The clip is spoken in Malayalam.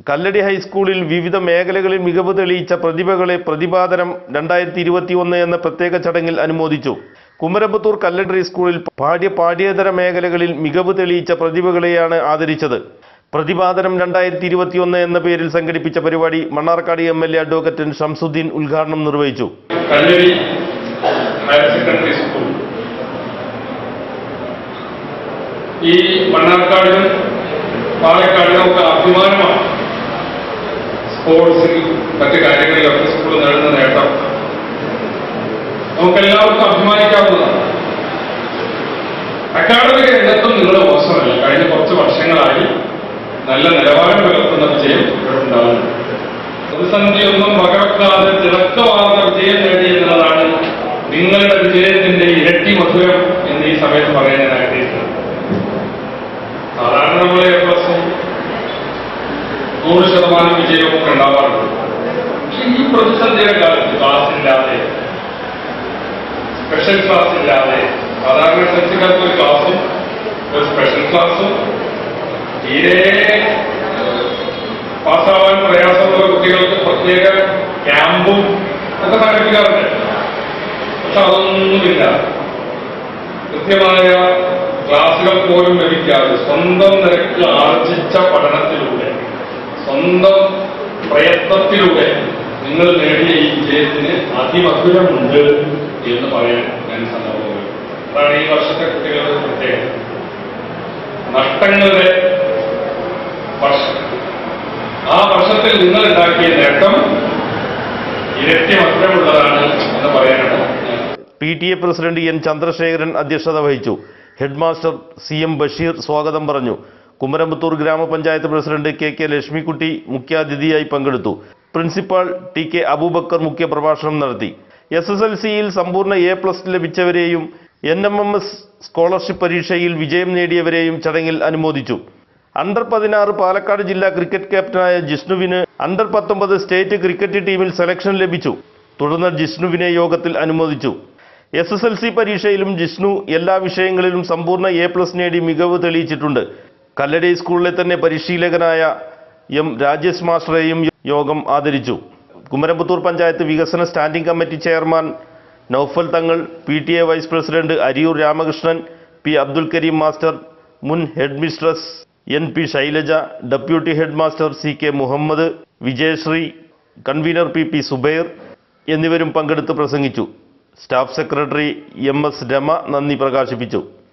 കല്ലടി ഹൈസ്കൂളിൽ വിവിധ മേഖലകളിൽ മികവ് തെളിയിച്ച പ്രതിഭകളെ പ്രതിപാദനം രണ്ടായിരത്തി ഇരുപത്തി ഒന്ന് എന്ന പ്രത്യേക ചടങ്ങിൽ അനുമോദിച്ചു കുമരമ്പത്തൂർ കല്ലടി സ്കൂളിൽ പാഠ്യ പാഠ്യേതര മേഖലകളിൽ മികവ് തെളിയിച്ച പ്രതിഭകളെയാണ് ആദരിച്ചത് പ്രതിപാദനം രണ്ടായിരത്തി ഇരുപത്തിയൊന്ന് എന്ന പേരിൽ സംഘടിപ്പിച്ച പരിപാടി Mannarkkad M L A advocate N Shamsuddin ഉദ്ഘാടനം നിർവഹിച്ചു കല്ലടി ഹയർ സെക്കൻഡറി സ്കൂൾ ഈ മണ്ണാർക്കാടിനും പാലക്കാടിനും ഒക്കെ അഭിമാനമാണ് സ്പോർട്സിൽ മറ്റു കാര്യങ്ങളിലൊക്കെ സ്കൂൾ നേടുന്ന നേട്ടം നമുക്കെല്ലാവർക്കും അഭിമാനിക്കാവുന്നതാണ് അക്കാഡമിക് രംഗത്തും നിങ്ങൾ മോശമല്ല കഴിഞ്ഞ കുറച്ച് വർഷങ്ങളായി നല്ല നിലവാരം പുലർത്തുന്ന വിജയം ഇവിടെ ഉണ്ടാകുന്നു പ്രതിസന്ധിയൊന്നും വകവെക്കാതെ തിളക്കമാർന്ന വിജയം നേടി എന്നുള്ളതാണ് നിങ്ങളുടെ വിജയത്തിന്റെ ഇരട്ടി മധുരം എന്ന് ഈ സമയത്ത് പറയാൻ ഞാൻ ആഗ്രഹിക്കുന്നത് സാധാരണ നമ്മൾ എ പ്ലസും നൂറ് ശതമാനം വിജയവും ഒക്കെ ഉണ്ടാവാറുണ്ട് പക്ഷെ ഈ പ്രതിസന്ധിയുടെ കാലത്ത് ക്ലാസ് ഇല്ലാതെ സ്പെഷ്യൽ ക്ലാസ് ഇല്ലാതെ സാധാരണ സെൻസിക്കാർക്ക് ഒരു ക്ലാസും ഒരു സ്പെഷ്യൽ ക്ലാസും തീരെ പാസ്സാവാൻ പ്രയാസമുള്ള കുട്ടികൾക്ക് പ്രത്യേക ക്യാമ്പും ഒക്കെ സംഘടിപ്പിക്കാറുണ്ട് പക്ഷെ അതൊന്നുമില്ല കൃത്യമായ ക്ലാസുകൾ പോലും ലഭിക്കാതെ സ്വന്തം നിരക്കിൽ ആർജിച്ച പഠനത്തിലൂടെ സ്വന്തം പ്രയത്നത്തിലൂടെ നിങ്ങൾ നേടിയ ഈ വിജയത്തിന് അതിമധുരമുണ്ട് എന്ന് പറയാൻ ഞാൻ സന്ദർഭം അതാണ് ഈ വർഷത്തെ കുട്ടികളുടെ പ്രത്യേകത നഷ്ടങ്ങളുടെ വർഷം ആ വർഷത്തിൽ നിങ്ങൾ ഉണ്ടാക്കിയ നേട്ടം ഇരട്ടി മധുരമുള്ളതാണ് എന്ന് പറയാനാണ് ഞാൻ P T A president N Chandrasekharan അധ്യക്ഷത വഹിച്ചു ഹെഡ്മാസ്റ്റർ സി എം ബഷീർ സ്വാഗതം പറഞ്ഞു കുമരമ്പത്തൂർ ഗ്രാമപഞ്ചായത്ത് പ്രസിഡന്റ് കെ കെ ലക്ഷ്മിക്കുട്ടി മുഖ്യാതിഥിയായി പങ്കെടുത്തു പ്രിൻസിപ്പാൾ ടി കെ അബൂബക്കർ മുഖ്യപ്രഭാഷണം നടത്തി എസ് എസ് എൽ സിയിൽ സമ്പൂർണ്ണ എ പ്ലസ് ലഭിച്ചവരെയും N M M S scholarship പരീക്ഷയിൽ വിജയം നേടിയവരെയും ചടങ്ങിൽ അനുമോദിച്ചു അണ്ടർ പതിനാറ് പാലക്കാട് ജില്ലാ ക്രിക്കറ്റ് ക്യാപ്റ്റനായ ജിഷ്ണുവിന് അണ്ടർ പത്തൊമ്പത് സ്റ്റേറ്റ് ക്രിക്കറ്റ് ടീമിൽ സെലക്ഷൻ ലഭിച്ചു തുടർന്ന് ജിഷ്ണുവിനെ യോഗത്തിൽ അനുമോദിച്ചു എസ് എസ് എൽ സി പരീക്ഷയിലും ജിഷ്ണു എല്ലാ വിഷയങ്ങളിലും സമ്പൂർണ്ണ എ പ്ലസ് നേടി മികവ് തെളിയിച്ചിട്ടുണ്ട് കല്ലടി സ്കൂളിലെ തന്നെ പരിശീലകനായ എം രാജേഷ് മാസ്റ്ററെയും യോഗം ആദരിച്ചു കുമരമ്പത്തൂർ പഞ്ചായത്ത് വികസന standing committee chairman Naufal Thangal P T A vice president Ariyur Ramakrishnan P Abdul Karim master മുൻ head mistress N P Shailaja deputy head master C K Muhammad Vijayasree convener P P Subair എന്നിവരും പങ്കെടുത്ത് പ്രസംഗിച്ചു staff secretary M S Rema നന്ദി പ്രകാശിപ്പിച്ചു